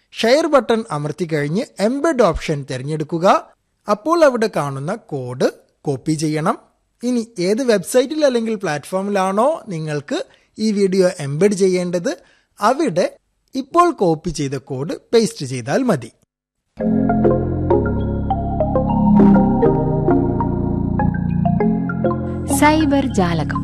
share button അമർത്തി കഴിഞ്ഞ് embed option തിരഞ്ഞെടുക്കുക അപ്പോൾ അവിടെ കാണുന്ന കോഡ് കോപ്പി ചെയ്യണം ഇനി ഏത് വെബ്സൈറ്റിൽ അല്ലെങ്കിൽ പ്ലാറ്റ്ഫോമിലാണോ നിങ്ങൾക്ക് ഈ വീഡിയോ എംബഡ് ചെയ്യേണ്ടത് അവിടെ ഇപ്പോൾ കോപ്പി ചെയ്ത കോഡ് പേസ്റ്റ് ചെയ്താൽ മതി സൈബർ ജാലകം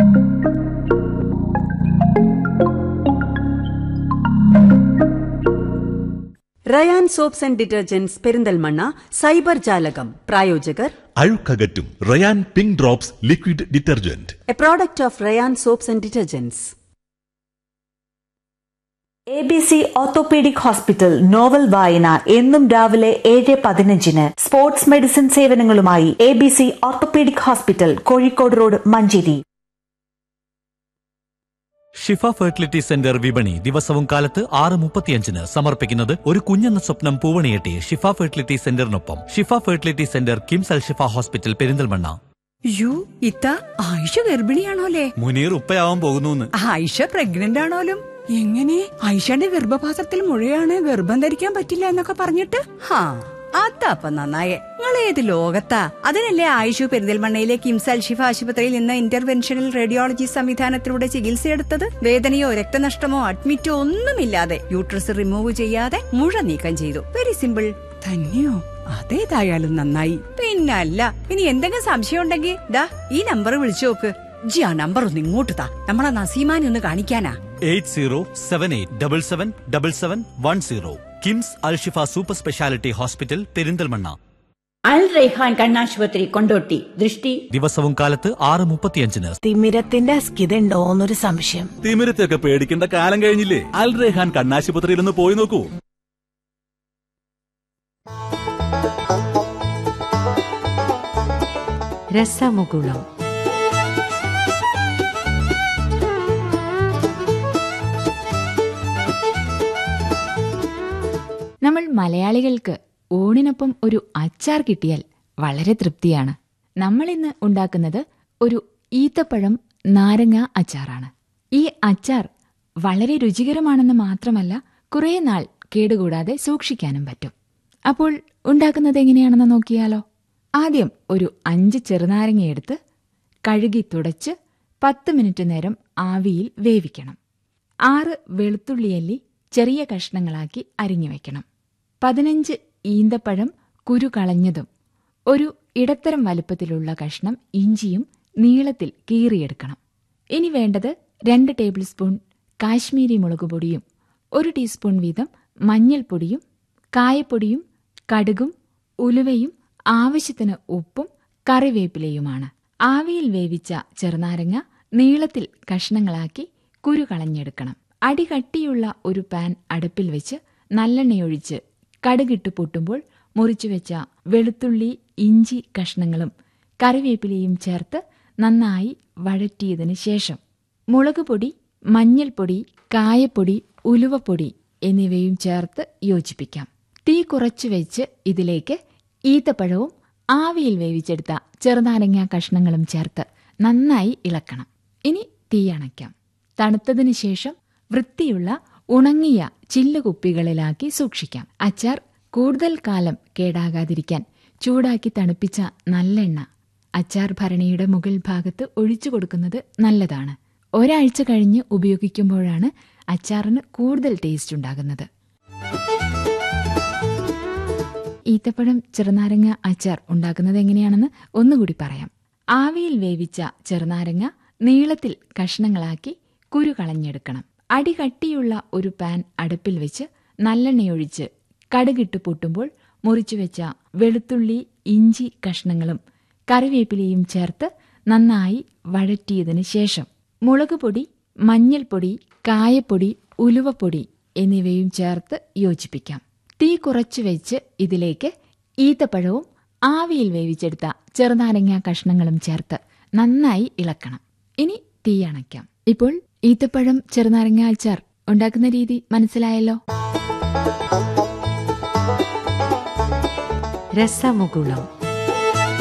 Rayan soaps and detergents Perinthalmanna cyber ജാലകം പ്രായോജകർ അഴുക്കകറ്റും Rayan pink drops liquid detergent a product of Rayan soaps and detergents A B C orthopaedic hospital novel വായന എന്നും രാവിലെ ഏഴ് പതിനഞ്ചിന് സ്പോർട്സ് മെഡിസിൻ സേവനങ്ങളുമായി A B C orthopaedic hospital Kozhikode road Manjeri Shifa fertility centre വിപണി ദിവസവും കാലത്ത് ആറ് മുപ്പത്തിയഞ്ചിന് സമർപ്പിക്കുന്നത് ഒരു കുഞ്ഞെന്ന സ്വപ്നം പൂവണിയെട്ടി ഷിഫ ഫെർട്ടിലിറ്റി സെന്ററിനൊപ്പം Shifa fertility centre KIMS Al Shifa hospital Perinthalmanna യു ഇത്ത ആയിഷ ഗർഭിണിയാണോലേ മുനീർ ഉപ്പയാവാൻ പോകുന്നു ആയിഷ പ്രഗ്നന്റ് ആണോലും എങ്ങനെ ആയിഷയുടെ ഗർഭപാത്രത്തിൽ മുഴയാണ് ഗർഭം ധരിക്കാൻ പറ്റില്ല എന്നൊക്കെ പറഞ്ഞിട്ട് ഹാ അതപ്പ നന്നായേ നിങ്ങൾ ഏത് ലോകത്താ അതിനല്ലേ ആയിഷു പെരിന്തൽമണ്ണയിലെ കിംസ് അൽഷിഫ ആശുപത്രിയിൽ നിന്ന് ഇന്റർവെൻഷണൽ റേഡിയോളജി സംവിധാനത്തിലൂടെ ചികിത്സയെടുത്തത് വേദനയോ രക്തനഷ്ടമോ അഡ്മിറ്റോ ഒന്നുമില്ലാതെ യൂട്രസ് റിമൂവ് ചെയ്യാതെ മുഴ നീക്കം ചെയ്തു വെരി സിമ്പിൾ തന്നെയോ അതേതായാലും നന്നായി പിന്നല്ല ഇനി എന്തെങ്കിലും സംശയം ഉണ്ടെങ്കിൽ ദാ ഈ നമ്പർ വിളിച്ചു നോക്ക് ജി ആ നമ്പർ ഒന്ന് ഇങ്ങോട്ട് താ നമ്മളെ നസീമാനെ ഒന്ന് കാണിക്കാനാ eight zero seven eight double seven double seven one zero KIMS Al Shifa super speciality hospital Perinthalmanna Al Raihan കണ്ണാശുപത്രി കൊണ്ടോട്ടി ദൃഷ്ടി ദിവസവും കാലത്ത് ആറ് മുപ്പത്തിയഞ്ചിന് തിമിരത്തിന്റെ അസ്കിത ഉണ്ടോന്നൊരു സംശയം തിമിരത്തെയൊക്കെ പേടിക്കേണ്ട കാലം കഴിഞ്ഞില്ലേ അൽ റെഹാൻ കണ്ണാശുപത്രിയിൽ ഒന്ന് പോയി നോക്കൂ രസമുകുളം നമ്മൾ മലയാളികൾക്ക് ഊണിനൊപ്പം ഒരു അച്ചാർ കിട്ടിയാൽ വളരെ തൃപ്തിയാണ് നമ്മൾ ഇന്ന് ഉണ്ടാക്കുന്നത് ഒരു ഈത്തപ്പഴം നാരങ്ങ അച്ചാറാണ് ഈ അച്ചാർ വളരെ രുചികരമാണെന്ന് മാത്രമല്ല കുറേ നാൾ കേടുകൂടാതെ സൂക്ഷിക്കാനും പറ്റും അപ്പോൾ ഉണ്ടാക്കുന്നത് എങ്ങനെയാണെന്ന് നോക്കിയാലോ ആദ്യം ഒരു അഞ്ച് ചെറുനാരങ്ങ എടുത്ത് കഴുകി തുടച്ച് പത്ത് മിനിറ്റ് നേരം ആവിയിൽ വേവിക്കണം ആറ് വെളുത്തുള്ളിയല്ലി ചെറിയ കഷ്ണങ്ങളാക്കി അരിഞ്ഞു വെക്കണം പതിനഞ്ച് ഈന്തപ്പഴം കുരു കളഞ്ഞതും ഒരു ഇടത്തരം വലുപ്പത്തിലുള്ള കഷ്ണം ഇഞ്ചിയും നീളത്തിൽ കീറിയെടുക്കണം ഇനി വേണ്ടത് രണ്ട് ടേബിൾ സ്പൂൺ കാശ്മീരി മുളക് പൊടിയും ഒരു ടീസ്പൂൺ വീതം മഞ്ഞൾപ്പൊടിയും കായപ്പൊടിയും കടുകും ഉലുവയും ആവശ്യത്തിന് ഉപ്പും കറിവേപ്പിലയുമാണ് ആവിയിൽ വേവിച്ച ചെറുനാരങ്ങ നീളത്തിൽ കഷ്ണങ്ങളാക്കി കുരു കളഞ്ഞെടുക്കണം അടികട്ടിയുള്ള ഒരു പാൻ അടുപ്പിൽ വെച്ച് നല്ലെണ്ണയൊഴിച്ച് കടുകിട്ട് പൊട്ടുമ്പോൾ മുറിച്ചുവെച്ച വെളുത്തുള്ളി ഇഞ്ചി കഷ്ണങ്ങളും കറിവേപ്പിലയും ചേർത്ത് നന്നായി വഴറ്റിയതിനു ശേഷം മുളക് പൊടി മഞ്ഞൾപ്പൊടി കായപ്പൊടി ഉലുവപ്പൊടി എന്നിവയും ചേർത്ത് യോജിപ്പിക്കാം തീ കുറച്ചു വെച്ച് ഇതിലേക്ക് ഈത്തപ്പഴവും ആവിയിൽ വേവിച്ചെടുത്ത ചെറുനാരങ്ങ കഷ്ണങ്ങളും ചേർത്ത് നന്നായി ഇളക്കണം ഇനി തീ അണയ്ക്കാം തണുത്തതിനു ശേഷം വൃത്തിയുള്ള ഉണങ്ങിയ ചില്ലുകുപ്പികളിലാക്കി സൂക്ഷിക്കാം അച്ചാർ കൂടുതൽ കാലം കേടാകാതിരിക്കാൻ ചൂടാക്കി തണുപ്പിച്ച നല്ലെണ്ണ അച്ചാർ ഭരണിയുടെ മുകൾ ഭാഗത്ത് ഒഴിച്ചു കൊടുക്കുന്നത് നല്ലതാണ് ഒരാഴ്ച കഴിഞ്ഞ് ഉപയോഗിക്കുമ്പോഴാണ് അച്ചാറിന് കൂടുതൽ ടേസ്റ്റ് ഉണ്ടാകുന്നത് ഈത്തപ്പഴം ചെറുനാരങ്ങ അച്ചാർ ഉണ്ടാക്കുന്നത് എങ്ങനെയാണെന്ന് ഒന്നുകൂടി പറയാം ആവിയിൽ വേവിച്ച ചെറുനാരങ്ങ നീളത്തിൽ കഷ്ണങ്ങളാക്കി കുരു കളഞ്ഞെടുക്കണം അടികട്ടിയുള്ള ഒരു പാൻ അടുപ്പിൽ വെച്ച് നല്ലെണ്ണയൊഴിച്ച് കടുകിട്ട് പൊട്ടുമ്പോൾ മുറിച്ചുവെച്ച വെളുത്തുള്ളി ഇഞ്ചി കഷ്ണങ്ങളും കറിവേപ്പിലയും ചേർത്ത് നന്നായി വഴറ്റിയതിനു ശേഷം മുളക് പൊടി മഞ്ഞൾപ്പൊടി കായപ്പൊടി ഉലുവപ്പൊടി എന്നിവയും ചേർത്ത് യോജിപ്പിക്കാം തീ കുറച്ചു വെച്ച് ഇതിലേക്ക് ഈത്തപ്പഴവും ആവിയിൽ വേവിച്ചെടുത്ത ചെറുനാരങ്ങ കഷ്ണങ്ങളും ചേർത്ത് നന്നായി ഇളക്കണം ഇനി തീ അണയ്ക്കാം ഇപ്പോൾ ഈത്തപ്പഴം ചെറുനാരങ്ങ അച്ചാർ ഉണ്ടാക്കുന്ന രീതി മനസ്സിലായല്ലോ രസമുകുളം